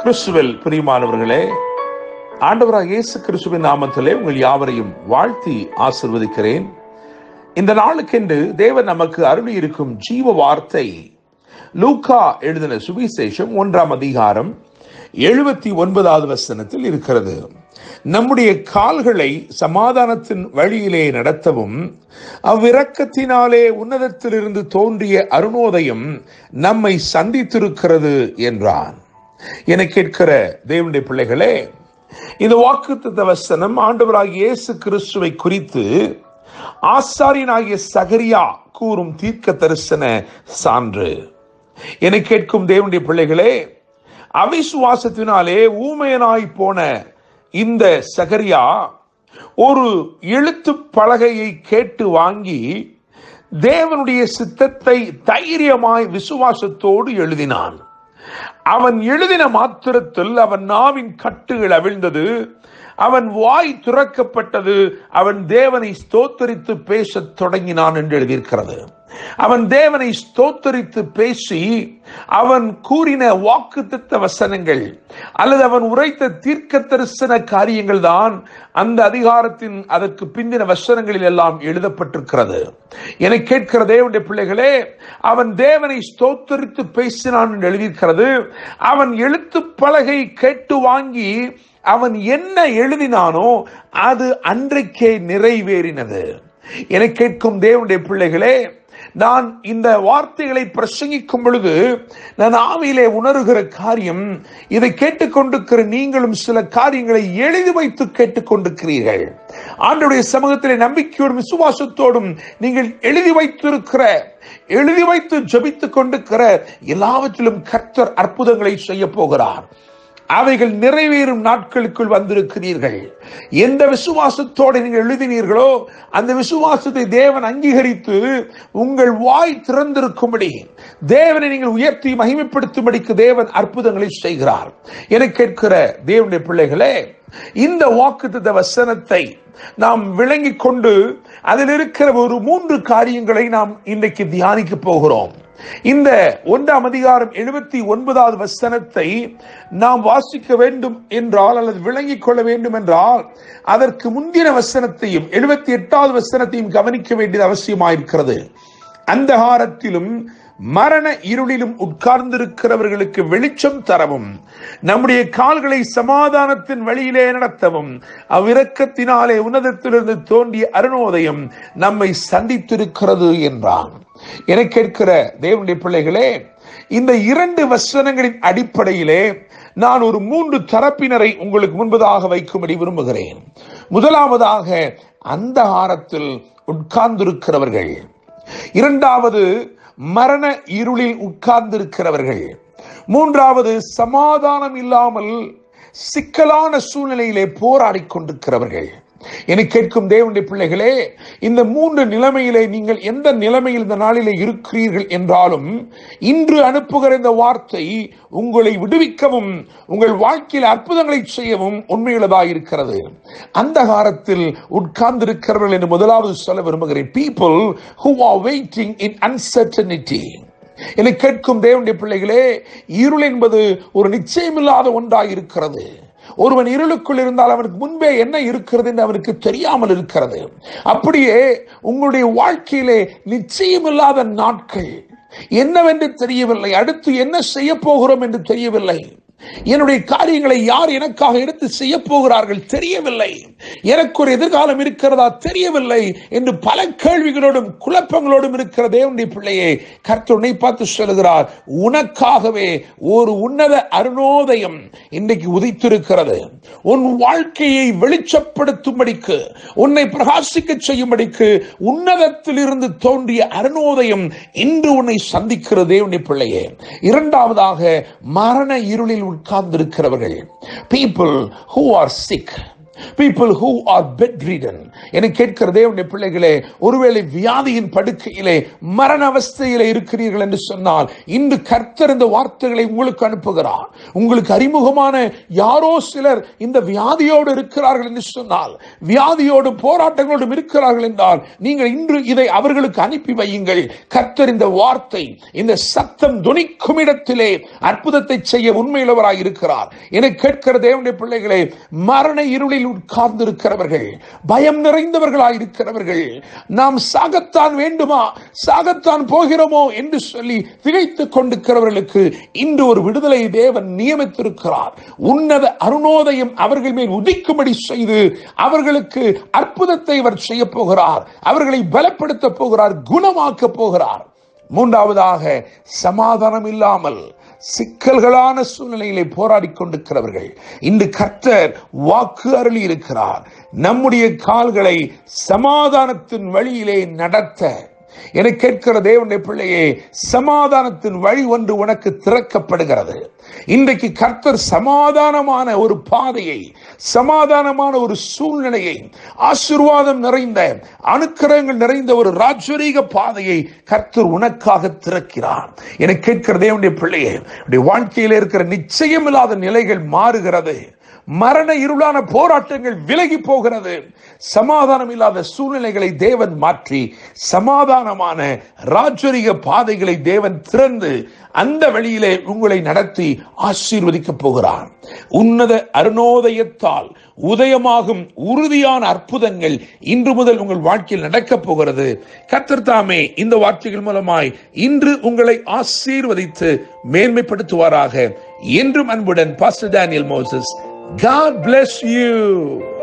கிறிஸ்துவில் பிரியமானவர்களே ஆண்டவராக இயேசு கிறிஸ்துவின் நாமத்திலே உங்கள் யாவரையும் வாழ்த்தி ஆசிர்வதிக்கிறேன் இந்த நாளுக்கென்று தேவன் நமக்கு அருளி இருக்கும் ஜீவ வார்த்தை லூக்கா எழுதின சுவிசேஷம் ஒன்றாம் அதிகாரம் எழுபத்தி ஒன்பதாவது வசனத்தில் இருக்கிறது நம்முடைய கால்களை சமாதானத்தின் வழியிலே நடத்தவும் அவ்விரக்கத்தினாலே உன்னதத்திலிருந்து தோன்றிய அருணோதயம் நம்மை சந்தித்திருக்கிறது என்றான் என கேட்கிற தேவனுடைய பிள்ளைகளே இந்த வாக்குத்தத்த வசனம் ஆண்டவராகிய இயேசு கிறிஸ்துவை குறித்து ஆசாரியனாகிய சகரியா கூறும் தீர்க்க தரிசன சான்று என கேட்கும் தேவனுடைய பிள்ளைகளே அவிசுவாசத்தினாலே ஊமையனாய் போன இந்த சகரியா ஒரு எழுத்து பலகையை கேட்டு வாங்கி தேவனுடைய சித்தத்தை தைரியமாய் விசுவாசத்தோடு எழுதினான் அவன் எழுதின மாத்திரத்தில் அவன் நாவின் கட்டுகள் அவிழ்ந்தது அவன் வாய் துறக்கப்பட்டது அவன் தேவனை ஸ்தோத்தரித்து பேசத் தொடங்கினான் என்று எழுதியிருக்கிறது அவன் தேவனை ஸ்தோத்தரித்து பேசி அவன் கூறின வாக்குத்தத்த வசனங்கள் அல்லது அவன் உரைத்த தீர்க்க தரிசன காரியங்கள் தான் அந்த அதிகாரத்தின் அதற்கு பிந்தின வசனங்களில் எல்லாம் எழுதப்பட்டிருக்கிறது என கேட்கிற தேவனுடைய பிள்ளைகளே அவன் தேவனை ஸ்தோத்தரித்து பேசினான் என்று எழுதியிருக்கிறது அவன் எழுத்து பலகை கேட்டு வாங்கி அவன் என்ன எழுதினானோ அது அன்றைக்கே நிறைவேறினது என கேட்கும் தேவனுடைய பிள்ளைகளே நான் இந்த வார்த்தைகளை பிரசங்கிக்கும் பொழுது நான் ஆவியிலே உணர்கிற காரியம் இதை கேட்டுக்கொண்டிருக்கிற நீங்களும் சில காரியங்களை எழுதி வைத்து கேட்டுக்கொண்டிருக்கிறீர்கள் ஆண்டுடைய சமூகத்திலே நம்பிக்கையோடும் விசுவாசத்தோடும் நீங்கள் எழுதி வைத்திருக்கிற எழுதி வைத்து ஜபித்துக் கொண்டிருக்கிற எல்லாவற்றிலும் கர்த்தர் அற்புதங்களை செய்ய போகிறார் அவைகள் நிறைவேறும் நாட்களுக்குள் வந்திருக்கிறீர்கள் எந்த விசுவாசத்தோடு நீங்கள் எழுதினீர்களோ அந்த விசுவாசத்தை தேவன் அங்கீகரித்து உங்கள் வாய் திறந்திருக்கும்படி தேவனை நீங்கள் உயர்த்தி மகிமைப்படுத்தும்படிக்கு தேவன் அற்புதங்களை செய்கிறார் என கேட்கிற தேவனுடைய பிள்ளைகளே இந்த வாக்குத்த வசனத்தை நாம் விளங்கி கொண்டு அதில் இருக்கிற ஒரு மூன்று காரியங்களை நாம் இன்றைக்கு தியானிக்க போகிறோம் இந்த ஒன்றாம் அதிகாரம் எழுபத்தி ஒன்பதாவது வசனத்தை நாம் வாசிக்க வேண்டும் என்றால் அல்லது விளங்கிக் கொள்ள வேண்டும் என்றால் அதற்கு முந்தின வசனத்தையும் எழுபத்தி எட்டாவது வசனத்தையும் கவனிக்க வேண்டியது அவசியமாயிருக்கிறது அந்தகாரத்திலும் மரண இருளிலும் உட்கார்ந்திருக்கிறவர்களுக்கு வெளிச்சம் தரவும் நம்முடைய கால்களை சமாதானத்தின் வழியிலே நடத்தவும் அவ்விரக்கத்தினாலே உன்னதத்திலிருந்து தோன்றிய அருணோதயம் நம்மை சந்தித்திருக்கிறது என்றான் என கேட்கிற தேவனுடைய பிள்ளைகளே இந்த இரண்டு வசனங்களின் அடிப்படையிலே நான் ஒரு மூன்று தரப்பினரை உங்களுக்கு முன்பதாக வைக்கும்படி விரும்புகிறேன் முதலாவதாக அந்த ஆரத்தில் உட்கார்ந்திருக்கிறவர்கள் இரண்டாவது மரண இருளில் உட்கார்ந்திருக்கிறவர்கள் மூன்றாவது சமாதானம் இல்லாமல் சிக்கலான சூழ்நிலையிலே போராடி கொண்டிருக்கிறவர்கள் என கேட்கும் தேவனுடைய பிள்ளைகளே இந்த மூன்று நிலைமையிலே நீங்கள் எந்த நிலைமையில் இந்த நாளிலே இருக்கிறீர்கள் என்றாலும் இன்று அனுப்புகிற இந்த வார்த்தை உங்களை விடுவிக்கவும் உங்கள் வாழ்க்கையில் அற்புதங்களை செய்யவும் உண்மையுள்ளதாக இருக்கிறது அந்த காலத்தில் உட்கார்ந்திருக்கிறவர்கள் என்று முதலாவது சொல்ல விரும்புகிறேன் people who are waiting in uncertainty என கேட்கும் தேவனுடைய பிள்ளைகளே இருள் என்பது ஒரு நிச்சயமில்லாத ஒன்றாக இருக்கிறது ஒருவன் இருளுக்குள் இருந்தால் அவனுக்கு முன்பே என்ன இருக்கிறது என்று அவனுக்கு தெரியாமல் இருக்கிறது அப்படியே உங்களுடைய வாழ்க்கையிலே நிச்சயமில்லாத நாட்கள் என்னவென்று தெரியவில்லை அடுத்து என்ன செய்ய போகிறோம் என்று தெரியவில்லை என்னுடைய காரியங்களை யார் எனக்காக எடுத்து செய்ய போகிறார்கள் தெரியவில்லை எனக்கு ஒரு எதிர்காலம் இருக்கிறதா தெரியவில்லை என்று பல கேள்விகளோடும் குழப்பங்களோடும் இருக்கிற தேவனுடைய பிள்ளையை கர்த்தனை பார்த்து சொல்லுகிறார் உனக்காகவே ஒரு உன்னத அருணோதயம் இன்றைக்கு உதித்திருக்கிறது உன் வாழ்க்கையை வெளிச்சப்படுத்தும்படிக்கு உன்னை பிரகாசிக்க செய்யும்படிக்கு உன்னதத்தில் இருந்து தோன்றிய அருணோதயம் இன்று உன்னை சந்திக்கிற தேவனுடைய பிள்ளையே இரண்டாவதாக மரண இருளில் உட்கார்ந்திருக்கிறவர்கள் people who are sick people who are bedridden என கேட்கிற தேவனுடைய பிள்ளைகளே ஒருவேளை வியாதியின் படுக்கையிலே மரண அவஸ்தையிலே இருக்கிறீர்கள் என்று சொன்னால் இன்று கர்த்தர் இந்த வார்த்தைகளை உங்களுக்கு அனுப்புகிறார் உங்களுக்கு அறிமுகமான யாரோ சிலர் இந்த வியாதியோடு இருக்கிறார்கள் என்று சொன்னால் வியாதியோடு போராட்டங்களோடும் இருக்கிறார்கள் என்றால் நீங்கள் இன்று இதை அவர்களுக்கு அனுப்பி வையுங்கள் கர்த்தர் இந்த வார்த்தை இந்த சத்தம் துணிக்கும் இடத்திலே அற்புதத்தை செய்ய உண்மையுள்ளவராய் இருக்கிறார் என கேட்கிற தேவனுடைய பிள்ளைகளே மரண இருளில் உட்கார்ந்து இருக்கிறவர்கள் பயம் நிறைந்தவர்களாய் இருக்கிறவர்கள் நாம் சாகத்தான் வேண்டுமா சாகத்தான் போகிறோமோ என்று சொல்லி திகைத்துக் கொண்டிருக்கிறவர்களுக்கு இன்று ஒரு விடுதலை தேவன் நியமித்திருக்கிறார் உன்னத அருணோதயம் அவர்கள் மேல் உதிக்கும்படி செய்து அவர்களுக்கு அற்புதத்தை அவர் செய்ய போகிறார் அவர்களை பலப்படுத்த போகிறார் குணமாக்க போகிறார் மூன்றாவதாக சமாதானம் இல்லாமல் சிக்கல்களான சூழ்நிலையிலே போராடி கொண்டிருக்கிறவர்கள் இன்று கர்த்தர் வாக்கு அருளி இருக்கிறார் நம்முடைய கால்களை சமாதானத்தின் வழியிலே நடத்த என கேட்கிற தேவனுடைய பிள்ளையே சமாதானத்தின் வழி ஒன்று உனக்கு திறக்கப்படுகிறது இன்றைக்கு கர்த்தர் சமாதானமான ஒரு பாதையை சமாதானமான ஒரு சூழ்நிலையை ஆசிர்வாதம் நிறைந்த அனுக்கிரகங்கள் நிறைந்த ஒரு ராஜரீக பாதையை கர்த்தர் உனக்காக திறக்கிறார் என கேட்கிற தேவனுடைய பிள்ளையே உடைய வாழ்க்கையில் இருக்கிற நிச்சயமில்லாத நிலைகள் மாறுகிறது மரண இருளான போராட்டங்கள் விலகி போகிறது சமாதானம் இல்லாத சூழ்நிலைகளை தேவன் மாற்றி சமாதானமான ராஜரிக பாதைகளை தேவன் திறந்து அந்த வழியிலே உங்களை நடத்தி ஆசீர்வதிக்க போகிறார் உன்னத அருணோதயத்தால் உதயமாகும் உறுதியான அற்புதங்கள் இன்று முதல் உங்கள் வாழ்க்கையில் நடக்கப் போகிறது கர்த்தர் தாமே இந்த வார்த்தைகள் மூலமாய் இன்று உங்களை ஆசீர்வதித்து மேன்மைப்படுத்துவாராக என்றும் அன்புடன் pastor Daniel Moses God bless you.